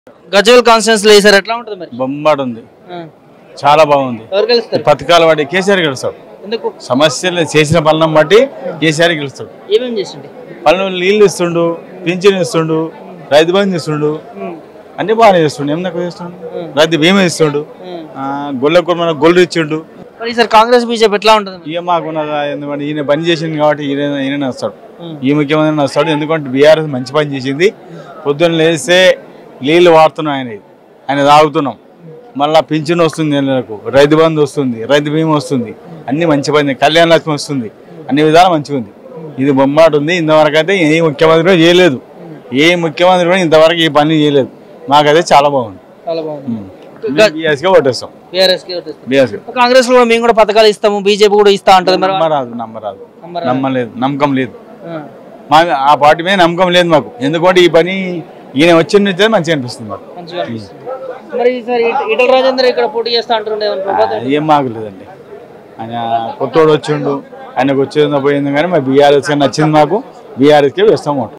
గజ్వల్ కాన్స్టిట్యూన్స్ లో ఈసారి ఎట్లా ఉంటుంది మరి బొమ్మాడు ఉంది ఆ. చాలా బాగుంది ఎవరు గెలుస్తారు పథకాలు బట్టి కేసీఆర్ గెలుస్తాడు ఎందుకు సమస్యలు చేసిన పనులను బట్టి కేసీఆర్ గెలుస్తాడు ఏమేం చేసిండి పనులు నీళ్ళు ఇస్తుండు పింఛన్ ఇస్తుండు రైతు బంధు ఇస్తుండు అన్ని బాగానే చేస్తుండు ఏమన్నా చేస్తుండు రైతు బీమా ఇస్తుండు ఆ, గొల్ల మన గొల్లు ఇచ్చిండు మరి ఈసారి కాంగ్రెస్ బీజేపీ ఎట్లా ఉంటుంది మరి? ఇక మాకున్నదా ఎందుకంటే ఈయన పని చేసింది కాబట్టి ఈయన ఈయన వస్తాడు ఉం. ఈ ముఖ్యమంత్రి వస్తాడు ఎందుకంటే బీఆర్ఎస్ మంచి పని చేసింది పొద్దున్న లేస్తే నీళ్ళు వాడుతున్నాం ఆయన ఆయన తాగుతున్నాం మళ్ళా పింఛన్ వస్తుంది నెలకు రైతు బంధు వస్తుంది రైతు బీమా వస్తుంది అన్ని మంచి పని కళ్యాణ లక్ష్మి వస్తుంది అన్ని విధాలు మంచిగా ఉంది ఇది బొమ్మాట ఉంది ఇంతవరకు అయితే ఏ ముఖ్యమంత్రి కూడా చేయలేదు ఏ ముఖ్యమంత్రి కూడా ఇంతవరకు ఈ పని చేయలేదు మాకైతే చాలా బాగుంది చాలా బాగుంది బీఆర్ఎస్గా ఓటేస్తాం బీఆర్ఎస్ కి ఓటేస్తారు. బీఆర్ఎస్ కాంగ్రెస్ లో కూడా మేము కూడా పథకాలు ఇస్తాము బీజేపీ కూడా ఇస్తా అంటది మరి నమ్మరాదు నమ్మరాదు నమ్మరా? నమ్మలేదు నమ్మకం లేదు ఆ. మా ఆ పార్టీ మీద నమ్మకం లేదు మాకు ఎందుకంటే ఈ పని ఈయన వచ్చిన నుంచి మంచిగా అనిపిస్తుంది మాకు మంచిగా అనిపిస్తుంది. మరి ఈసారి ఈట- ఈటల రాజేందర్ ఇక్కడ పోటీ చేస్తా అంటుండే ఆ, ఏం మాకు లేదండి ఆయన కొత్తోడు వచ్చిండు ఆయనకు వచ్చేది పోయింది కానీ మా బీఆర్ఎస్ నచ్చింది మాకు బీఆర్ఎస్కే వేస్తాం ఓటు